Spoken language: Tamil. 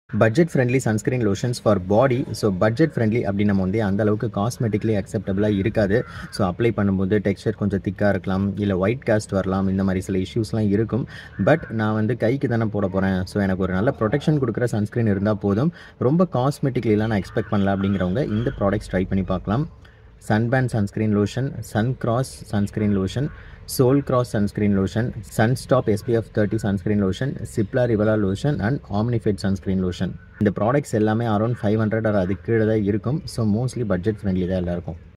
budget friendly sunscreen lotions for body so budget friendly அப்படின்னு நம்ம வந்து அந்த அளவுக்கு காஸ்மெட்டிக்லி அக்செப்டபுளாக இருக்காது ஸோ அப்ளை பண்ணும்போது டெக்ஸ்சர் கொஞ்சம் திக்காக இருக்கலாம் இல்லை ஒயிட் காஸ்ட் வரலாம் இந்த மாதிரி சில இஷ்யூஸ்லாம் இருக்கும் பட் நான் வந்து கைக்கு தானே போட போகிறேன் ஸோ எனக்கு ஒரு நல்ல ப்ரொடெக்ஷன் கொடுக்குற சன்ஸ்கிரீன் இருந்தால் போதும் ரொம்ப காஸ்மெட்டிக்லாம் நான் எக்ஸ்பெக்ட் பண்ணல அப்படிங்கிறவங்க இந்த ப்ராடக்ட்ஸ் ட்ரை பண்ணி பார்க்கலாம் Sunban sunscreen lotion sun cross sunscreen lotion சோல் cross sunscreen lotion sun stop SPF thirty sunscreen lotion Cipla ரிவலா லோஷன் அண்ட் ஆம்னிஃபெட் சன்ஸ்கிரீன் லோஷன் இந்த ப்ராடக்ட்ஸ் எல்லாமே அரௌண்ட் ஃபைவ் ஹண்ட்ரட் ஆர் அதுக்கு கீழே தான் இருக்கும் ஸோ மோஸ்ட்லி பட்ஜெட் ஃப்ரெண்ட்லி தான் எல்லாம் இருக்கும்